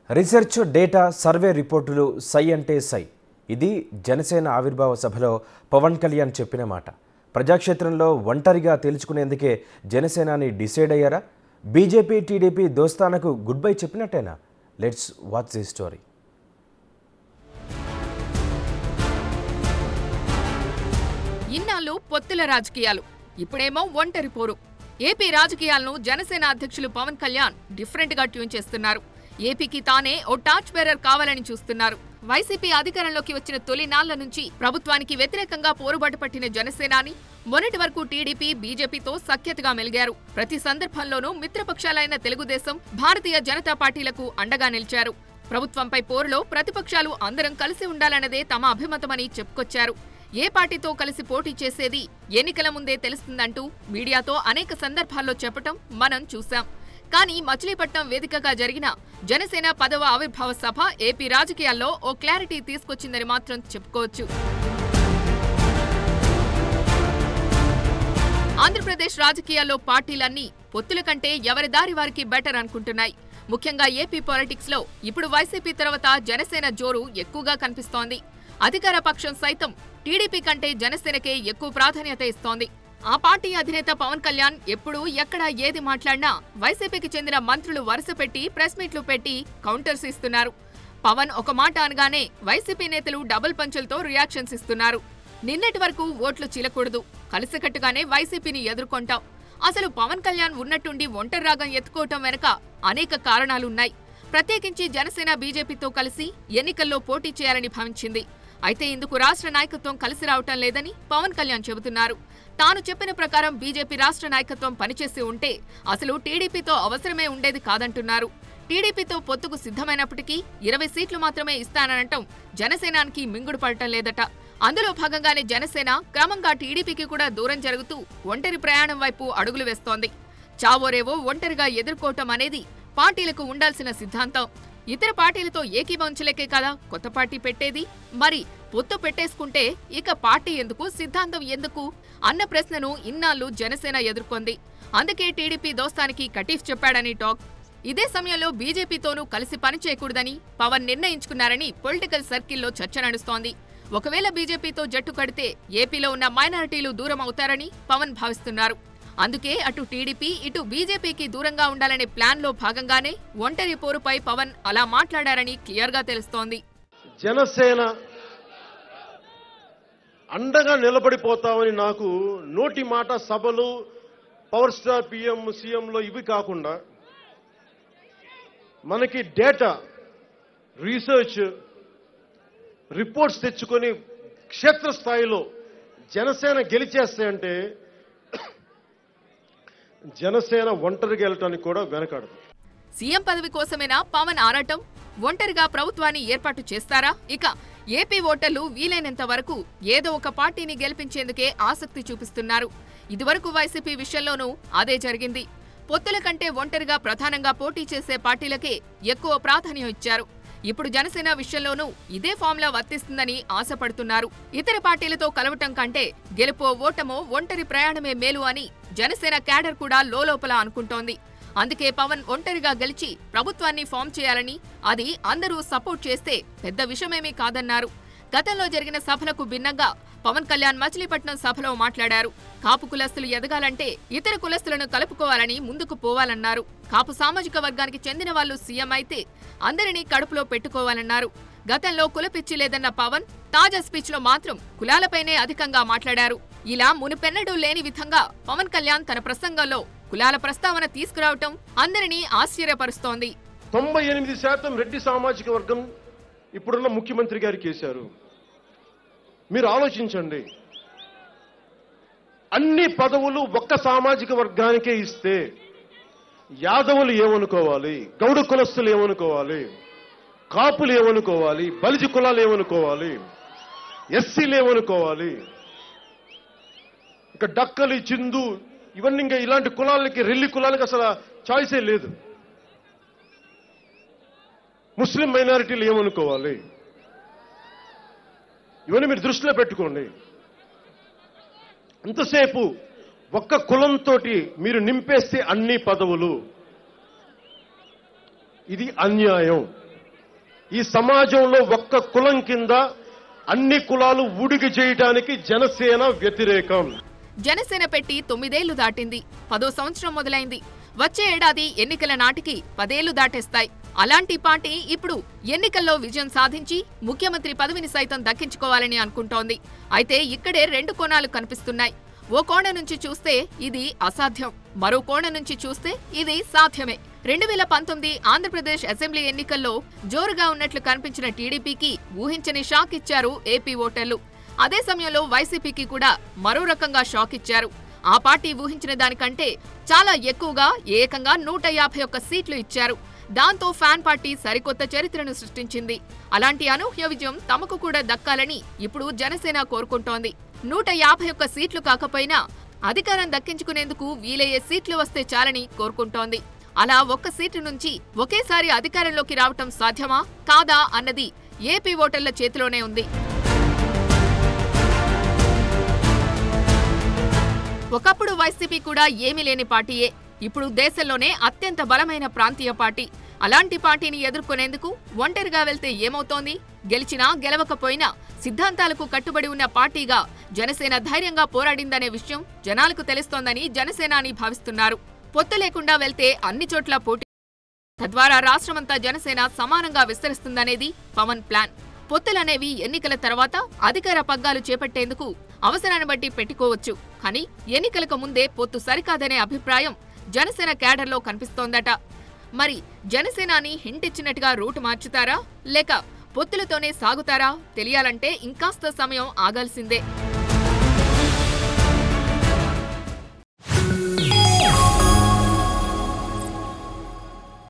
research data survey రిపోర్టులు సై అంటే సై ఇది జనసేన ఆవిర్భావ సభలో పవన్ కళ్యాణ్ చెప్పిన మాట ప్రజాక్షేత్రంలో ఒంటరిగా తేల్చుకునేందుకే జనసేనాని డిసైడ్ అయ్యారా బీజేపీ టీడీపీ దోస్తానకు గుడ్ బై చెప్పినట్టేనా లెట్స్ వాచ్ ది స్టోరీ ఇన్నాళ్ళు పొత్తుల రాజకీయాలు ఇప్పుడేమో ఒంటరి పోరు ఏపీ రాజకీయాలను జనసేన అధ్యక్షులు పవన్ కళ్యాణ్ డిఫరెంట్ గా ట్యూన్ చేస్తున్నారు ఏపీకి తానే ఓ టార్చ్ బేరర్ కావాలని చూస్తున్నారు వైసీపీ అధికారంలోకి వచ్చిన తొలి నాళ్ల నుంచి ప్రభుత్వానికి వ్యతిరేకంగా పోరుబాటు పట్టిన జనసేనాని మొన్నటి వరకు టీడీపీ బీజేపీతో సఖ్యతగా మెలిగారు ప్రతి సందర్భంలోనూ మిత్రపక్షాలైన తెలుగుదేశం భారతీయ జనతా పార్టీలకు అండగా నిలిచారు ప్రభుత్వంపై పోరులో ప్రతిపక్షాలు అందరం కలిసి ఉండాలన్నదే తమ అభిమతమని చెప్పుకొచ్చారు ఏ పార్టీతో కలిసి పోటీ చేసేది ఎన్నికల ముందే తెలుస్తుందంటూ మీడియాతో అనేక సందర్భాల్లో చెప్పటం మనం చూశాం కానీ మచిలీపట్నం వేదికగా జరిగిన జనసేన పదవ ఆవిర్భావ సభ ఏపీ రాజకీయాల్లో ఓ క్లారిటీ తీసుకొచ్చిందని మాత్రం చెప్పుకోవచ్చు ఆంధ్రప్రదేశ్ రాజకీయాల్లో పార్టీలన్నీ పొత్తుల కంటే ఎవరి దారి వారికి బెటర్ అనుకుంటున్నాయి ముఖ్యంగా ఏపీ పాలిటిక్స్ లో ఇప్పుడు వైసీపీ తర్వాత జనసేన జోరు ఎక్కువగా కనిపిస్తోంది అధికార పక్షం సైతం టీడీపీ కంటే జనసేనకే ఎక్కువ ప్రాధాన్యత ఇస్తోంది ఆ పార్టీ అధినేత పవన్ కళ్యాణ్ ఎప్పుడు ఎక్కడ ఏది మాట్లాడినా వైసీపీకి చెందిన మంత్రులు వరుస పెట్టి ప్రెస్ మీట్లు పెట్టి కౌంటర్స్ ఇస్తున్నారు పవన్ ఒక మాట అనగానే వైసీపీ నేతలు డబుల్ పంచులతో రియాక్షన్స్ ఇస్తున్నారు నిన్నటి వరకు ఓట్లు చీలకూడదు కలిసికట్టుగానే వైసీపీని ఎదుర్కొంటాం అసలు పవన్ కళ్యాణ్ ఉన్నట్టుండి ఒంటరి రాగం ఎత్తుకోవటం వెనక అనేక కారణాలున్నాయి ప్రత్యేకించి జనసేన బీజేపీతో కలిసి ఎన్నికల్లో పోటీ చేయాలని భావించింది అయితే ఇందుకు రాష్ట్ర నాయకత్వం కలిసి రావటం లేదని పవన్ కళ్యాణ్ చెబుతున్నారు తాను చెప్పిన ప్రకారం బీజేపీ రాష్ట్ర నాయకత్వం పనిచేసి ఉంటే అసలు టీడీపీతో అవసరమే ఉండేది కాదంటున్నారు టీడీపీతో పొత్తుకు సిద్ధమైనప్పటికీ ఇరవై సీట్లు మాత్రమే ఇస్తాననటం జనసేనానికి మింగుడు పడటం లేదట అందులో భాగంగానే జనసేన క్రమంగా టీడీపీకి కూడా దూరం జరుగుతూ ఒంటరి ప్రయాణం వైపు అడుగులు వేస్తోంది చావోరేవో ఒంటరిగా ఎదుర్కోవటం అనేది పార్టీలకు ఉండాల్సిన సిద్ధాంతం ఇతర పార్టీలతో ఏకీభవించలేకే కదా కొత్త పార్టీ పెట్టేది మరి పొత్తు పెట్టేసుకుంటే ఇక పార్టీ ఎందుకు సిద్ధాంతం ఎందుకు అన్న ప్రశ్నను ఇన్నాళ్లు జనసేన ఎదుర్కొంది అందుకే టీడీపీ దోస్తానికి కటీఫ్ చెప్పాడని టాక్ ఇదే సమయంలో బీజేపీతోనూ కలిసి పనిచేయకూడదని పవన్ నిర్ణయించుకున్నారని పొలిటికల్ సర్కిల్లో చర్చ నడుస్తోంది ఒకవేళ బీజేపీతో జట్టు కడితే ఏపీలో ఉన్న మైనారిటీలు దూరం అవుతారని పవన్ భావిస్తున్నారు అందుకే అటు టీడీపీ ఇటు బీజేపీకి దూరంగా ఉండాలనే ప్లాన్లో భాగంగానే ఒంటరి పోరుపై పవన్ అలా మాట్లాడారని క్లియర్గా తెలుస్తోంది జనసేన అండగా నిలబడిపోతామని నాకు నోటి మాట సభలు పవర్ స్టార్ పిఎం సీఎంలో ఇవి కాకుండా మనకి డేటా రీసెర్చ్ రిపోర్ట్స్ తెచ్చుకొని క్షేత్రస్థాయిలో జనసేన గెలిచేస్తాయంటే జనసేన ఒంటరిగా వెళ్ళటానికి కూడా వెనకాడదు సీఎం పదవి కోసమేనా పవన్ ఆరాటం ఒంటరిగా ప్రభుత్వాన్ని ఏర్పాటు చేస్తారా ఇక ఏపీ ఓటర్లు వీలైనంత వరకు ఏదో ఒక పార్టీని గెలిపించేందుకే ఆసక్తి చూపిస్తున్నారు ఇదివరకు వైసీపీ విషయంలోనూ అదే జరిగింది పొత్తుల కంటే ఒంటరిగా ప్రధానంగా పోటీ చేసే పార్టీలకే ఎక్కువ ప్రాధాన్యం ఇచ్చారు ఇప్పుడు జనసేన విషయంలోనూ ఇదే ఫార్ములా వర్తిస్తుందని ఆశపడుతున్నారు ఇతర పార్టీలతో కలవటం కంటే గెలుపో ఓటమో ఒంటరి ప్రయాణమే మేలు అని జనసేన క్యాడర్ కూడా లోలోపల అనుకుంటోంది అందుకే పవన్ ఒంటరిగా గెలిచి ప్రభుత్వాన్ని ఫామ్ చేయాలని అది అందరూ సపోర్ట్ చేస్తే పెద్ద విషయమేమీ కాదన్నారు గతంలో జరిగిన సభలకు భిన్నంగా పవన్ కళ్యాణ్ మచిలీపట్నం సభలో మాట్లాడారు కాపు కులస్తులు ఎదగాలంటే ఇతర కులస్తులను కలుపుకోవాలని ముందుకు పోవాలన్నారు కాపు సామాజిక వర్గానికి చెందిన వాళ్ళు సీఎం అయితే అందరినీ కడుపులో పెట్టుకోవాలన్నారు గతంలో కులపిచ్చి లేదన్న పవన్ తాజా స్పీచ్ లో మాత్రం కులాలపైనే అధికంగా మాట్లాడారు ఇలా మునుపెన్నడూ లేని విధంగా పవన్ కళ్యాణ్ తన ప్రసంగంలో కులాల ప్రస్తావన తీసుకురావటం అందరినీ ఆశ్చర్యపరుస్తోంది తొంభై ఎనిమిది శాతం రెడ్డి సామాజిక వర్గం ఇప్పుడున్న ముఖ్యమంత్రి గారికి వేశారు మీరు ఆలోచించండి అన్ని పదవులు ఒక్క సామాజిక వర్గానికే ఇస్తే యాదవులు ఏమనుకోవాలి గౌడ కులస్తులు ఏమనుకోవాలి కాపులు ఏమనుకోవాలి బలిజి కులాలు ఏమనుకోవాలి ఎస్సీలు ఏమనుకోవాలి ఇంకా డక్కలి చిందు ఇవన్నీ ఇంకా ఇలాంటి కులాలకి రెల్లి కులాలకి అసలు చాయిసే లేదు ముస్లిం మైనారిటీలు ఏమనుకోవాలి ఇవన్నీ మీరు దృష్టిలో పెట్టుకోండి ఎంతసేపు ఒక్క కులంతో మీరు నింపేస్తే అన్ని పదవులు ఇది అన్యాయం ఈ సమాజంలో ఒక్క కులం కింద అన్ని కులాలు ఊడికి చేయడానికి జనసేన వ్యతిరేకం జనసేన పెట్టి తొమ్మిదేళ్లు దాటింది పదో సంవత్సరం మొదలైంది వచ్చే ఏడాది ఎన్నికల నాటికి పదేళ్లు దాటేస్తాయి అలాంటి పార్టీ ఇప్పుడు ఎన్నికల్లో విజయం సాధించి ముఖ్యమంత్రి పదవిని సైతం దక్కించుకోవాలని అనుకుంటోంది అయితే ఇక్కడే రెండు కోణాలు కనిపిస్తున్నాయి ఓ కోణ నుంచి చూస్తే ఇది అసాధ్యం మరో కోణ నుంచి చూస్తే ఇది సాధ్యమే రెండు వేల పంతొమ్మిది ఆంధ్రప్రదేశ్ అసెంబ్లీ ఎన్నికల్లో జోరుగా ఉన్నట్లు కనిపించిన టీడీపీకి ఊహించని షాక్ ఇచ్చారు ఏపీ ఓటర్లు అదే సమయంలో వైసీపీకి కూడా మరో రకంగా షాక్ ఇచ్చారు ఆ పార్టీ ఊహించిన దానికంటే చాలా ఎక్కువగా ఏకంగా నూట యాభై ఒక్క సీట్లు ఇచ్చారు దాంతో ఫ్యాన్ పార్టీ సరికొత్త చరిత్రను సృష్టించింది అలాంటి అనూహ్య విజయం తమకు కూడా దక్కాలని ఇప్పుడు జనసేన కోరుకుంటోంది నూట యాభై ఒక్క సీట్లు కాకపోయినా అధికారం దక్కించుకునేందుకు వీలయ్యే సీట్లు వస్తే చాలని కోరుకుంటోంది అలా ఒక్క సీటు నుంచి ఒకేసారి అధికారంలోకి రావటం సాధ్యమా కాదా అన్నది ఏపీ ఓటర్ల చేతిలోనే ఉంది ఒకప్పుడు వైసీపీ కూడా ఏమీ లేని పార్టీయే ఇప్పుడు దేశంలోనే అత్యంత బలమైన ప్రాంతీయ పార్టీ అలాంటి పార్టీని ఎదుర్కొనేందుకు ఒంటరిగా వెళ్తే ఏమవుతోంది గెలిచినా గెలవకపోయినా సిద్ధాంతాలకు కట్టుబడి ఉన్న పార్టీగా జనసేన ధైర్యంగా పోరాడిందనే విషయం జనాలకు తెలుస్తోందని జనసేనాని భావిస్తున్నారు పొత్తు లేకుండా వెళ్తే అన్ని చోట్ల పోటీ తద్వారా రాష్ట్రమంతా జనసేన సమానంగా విస్తరిస్తుందనేది పవన్ ప్లాన్ పొత్తులనేవి ఎన్నికల తర్వాత అధికార పగ్గాలు చేపట్టేందుకు అవసరాన్ని బట్టి పెట్టుకోవచ్చు కానీ ఎన్నికలకు ముందే పొత్తు సరికాదనే అభిప్రాయం జనసేన క్యాడర్లో కనిపిస్తోందట మరి జనసేనాని హింట్ ఇచ్చినట్టుగా రూటు మార్చుతారా లేక పొత్తులతోనే సాగుతారా తెలియాలంటే ఇంకాస్త సమయం ఆగాల్సిందే